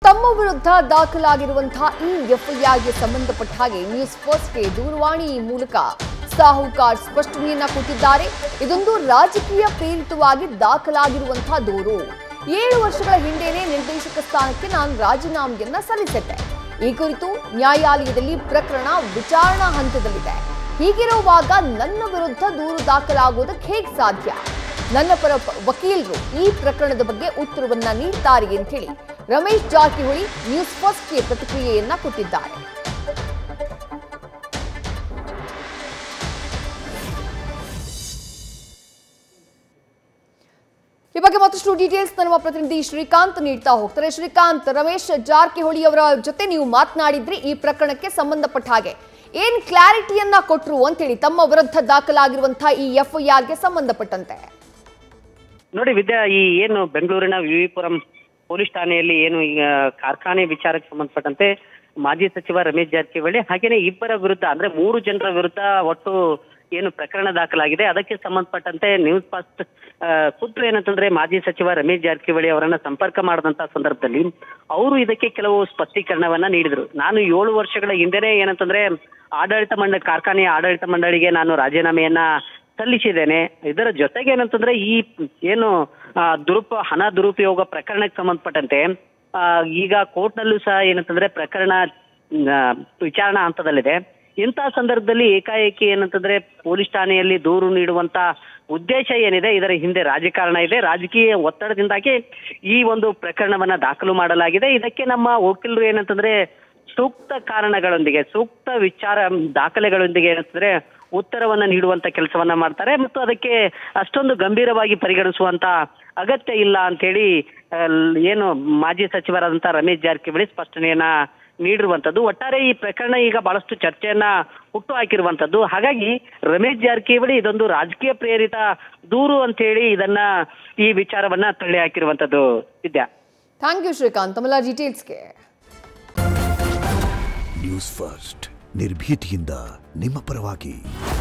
ತಮ್ಮ ವಿರುದ್ಧ ದಾಖಲಾಗಿರುವಂತಹ ಈ ಎಫ್ಐಆರ್ಗೆ ಸಂಬಂಧಪಟ್ಟ ಹಾಗೆ ನ್ಯೂಸ್ ಫಸ್ಟ್ಗೆ ದೂರವಾಣಿ ಮೂಲಕ ಸಾಹುಕಾರ್ ಸ್ಪಷ್ಟನೆಯನ್ನ ಕೊಟ್ಟಿದ್ದಾರೆ ಇದೊಂದು ರಾಜಕೀಯ ಪ್ರೇರಿತವಾಗಿ ದಾಖಲಾಗಿರುವಂತಹ ದೂರು ಏಳು ವರ್ಷಗಳ ಹಿಂದೆಯೇ ನಿರ್ದೇಶಕ ಸ್ಥಾನಕ್ಕೆ ನಾನು ರಾಜೀನಾಮೆಯನ್ನ ಸಲ್ಲಿಸಿದ್ದೆ ಈ ಕುರಿತು ನ್ಯಾಯಾಲಯದಲ್ಲಿ ಪ್ರಕರಣ ವಿಚಾರಣಾ ಹಂತದಲ್ಲಿದೆ ಹೀಗಿರುವಾಗ ನನ್ನ ವಿರುದ್ಧ ದೂರು ದಾಖಲಾಗುವುದಕ್ಕೆ ಹೇಗೆ ಸಾಧ್ಯ ನನ್ನ ಪರ ಪ- ವಕೀಲರು ಈ ಪ್ರಕರಣದ ಬಗ್ಗೆ ಉತ್ತರವನ್ನ ನೀಡ್ತಾರೆ ಅಂತ ಹೇಳಿ ರಮೇಶ್ ಜಾರಕಿಹೊಳಿ ನ್ಯೂಸ್ ಫಸ್ಟ್ಗೆ ಪ್ರತಿಕ್ರಿಯೆಯನ್ನ ಕೊಟ್ಟಿದ್ದಾರೆ ಈ ಬಗ್ಗೆ ಮತ್ತಷ್ಟು ಡೀಟೇಲ್ಸ್ ನಮ್ಮ ಪ್ರತಿನಿಧಿ ಶ್ರೀಕಾಂತ್ ನೀಡ್ತಾ ಹೋಗ್ತಾರೆ ಶ್ರೀಕಾಂತ್ ರಮೇಶ್ ಜಾರಕಿಹೊಳಿ ಅವರ ಜೊತೆ ನೀವು ಮಾತನಾಡಿದ್ರಿ ಈ ಪ್ರಕರಣಕ್ಕೆ ಸಂಬಂಧಪಟ್ಟ ಹಾಗೆ ಏನ್ ಕ್ಲಾರಿಟಿಯನ್ನ ಕೊಟ್ರು ಅಂತೇಳಿ ತಮ್ಮ ವಿರುದ್ಧ ದಾಖಲಾಗಿರುವಂತಹ ಈ ಎಫ್ಐಆರ್ಗೆ ಸಂಬಂಧಪಟ್ಟಂತೆ ನೋಡಿ ವಿದ್ಯಾ ಈ ಏನು ಬೆಂಗಳೂರಿನ ವಿವಿಪುರಂ ಪೊಲೀಸ್ ಠಾಣೆಯಲ್ಲಿ ಏನು ಈಗ ಕಾರ್ಖಾನೆ ವಿಚಾರಕ್ಕೆ ಸಂಬಂಧಪಟ್ಟಂತೆ ಮಾಜಿ ಸಚಿವ ರಮೇಶ್ ಜಾರಕಿಹೊಳಿ ಹಾಗೇನೆ ಇಬ್ಬರ ವಿರುದ್ಧ ಅಂದ್ರೆ ಮೂರು ಜನರ ವಿರುದ್ಧ ಒಟ್ಟು ಏನು ಪ್ರಕರಣ ದಾಖಲಾಗಿದೆ ಅದಕ್ಕೆ ಸಂಬಂಧಪಟ್ಟಂತೆ ನ್ಯೂಸ್ ಫಾಸ್ಟ್ ಖುದ್ದು ಏನಂತಂದ್ರೆ ಮಾಜಿ ಸಚಿವ ರಮೇಶ್ ಜಾರಕಿಹೊಳಿ ಅವರನ್ನ ಸಂಪರ್ಕ ಮಾಡಿದಂತ ಸಂದರ್ಭದಲ್ಲಿ ಅವರು ಇದಕ್ಕೆ ಕೆಲವು ಸ್ಪಷ್ಟೀಕರಣವನ್ನ ನೀಡಿದ್ರು ನಾನು ಏಳು ವರ್ಷಗಳ ಹಿಂದೆನೆ ಏನಂತಂದ್ರೆ ಆಡಳಿತ ಮಂಡಳಿ ಕಾರ್ಖಾನೆಯ ಆಡಳಿತ ಮಂಡಳಿಗೆ ನಾನು ರಾಜೀನಾಮೆಯನ್ನ ಸಲ್ಲಿಸಿದ್ದೇನೆ ಇದರ ಜೊತೆಗೆ ಏನಂತಂದ್ರೆ ಈ ಏನು ಆ, ದುರುಪ ಹಣ ದುರುಪಯೋಗ ಪ್ರಕರಣಕ್ಕೆ ಸಂಬಂಧಪಟ್ಟಂತೆ ಆ, ಈಗ ಕೋರ್ಟ್ನಲ್ಲೂ ಸಹ ಏನಂತಂದ್ರೆ ಪ್ರಕರಣ ಆ, ವಿಚಾರಣಾ ಹಂತದಲ್ಲಿದೆ ಇಂತಹ ಸಂದರ್ಭದಲ್ಲಿ ಏಕಾಏಕಿ ಏನಂತಂದ್ರೆ ಪೊಲೀಸ್ ಠಾಣೆಯಲ್ಲಿ ದೂರು ನೀಡುವಂತ ಉದ್ದೇಶ ಏನಿದೆ ಇದರ ಹಿಂದೆ ರಾಜಕಾರಣ ಇದೆ ರಾಜಕೀಯ ಒತ್ತಡದಿಂದಾಗಿ ಈ ಒಂದು ಪ್ರಕರಣವನ್ನ ದಾಖಲು ಮಾಡಲಾಗಿದೆ ಇದಕ್ಕೆ ನಮ್ಮ ವಕೀಲರು ಏನಂತಂದ್ರೆ ಸೂಕ್ತ ಕಾರಣಗಳೊಂದಿಗೆ ಸೂಕ್ತ ವಿಚಾರ ದಾಖಲೆಗಳೊಂದಿಗೆ ಏನಂತಂದ್ರೆ ಉತ್ತರವನ್ನ ನೀಡುವಂತ ಕೆಲಸವನ್ನ ಮಾಡ್ತಾರೆ ಮತ್ತು ಅದಕ್ಕೆ ಅಷ್ಟೊಂದು ಗಂಭೀರವಾಗಿ ಪರಿಗಣಿಸುವಂತ ಅಗತ್ಯ ಇಲ್ಲ ಅಂತ ಹೇಳಿ ಏನು ಮಾಜಿ ಸಚಿವರಾದಂತ ರಮೇಶ್ ಜಾರಕಿಹೊಳಿ ಸ್ಪಷ್ಟನೆಯನ್ನ ನೀಡಿರುವಂತದ್ದು ಒಟ್ಟಾರೆ ಈ ಪ್ರಕರಣ ಈಗ ಬಹಳಷ್ಟು ಚರ್ಚೆಯನ್ನ ಹುಟ್ಟು ಹಾಕಿರುವಂತದ್ದು ಹಾಗಾಗಿ ರಮೇಶ್ ಜಾರಕಿಹೊಳಿ ಇದೊಂದು ರಾಜಕೀಯ ಪ್ರೇರಿತ ದೂರು ಅಂತ ಹೇಳಿ ಇದನ್ನ ಈ ವಿಚಾರವನ್ನ ತಳ್ಳಿ ಹಾಕಿರುವಂತದ್ದು ವಿದ್ಯಾ ಥ್ಯಾಂಕ್ ಯು ಶ್ರೀಕಾಂತ್ ತಮ್ಮೆಲ್ಲ ಡೀಟೇಲ್ಸ್ಗೆ ನ್ಯೂಸ್ ಫಸ್ಟ್ ನಿರ್ಭೀತಿಯಿಂದ ನಿಮ್ಮ ಪರವಾಗಿ